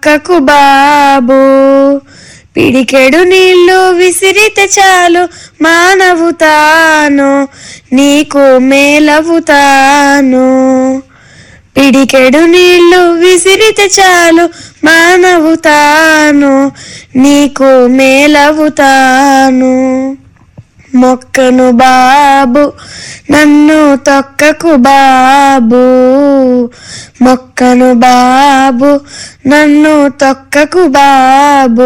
తొక్కకు బాబు పిడికెడు నీళ్లు విసిరితే చాలు మానవుతాను నీకు మేలవుతాను పిడికెడు నీళ్లు విసిరితే చాలు మానవుతాను నీకు మేలవుతాను మొక్కను బాబు నన్ను తొక్కకు బాబు మొక్కను బాబు నన్ను తొక్కకు బాబు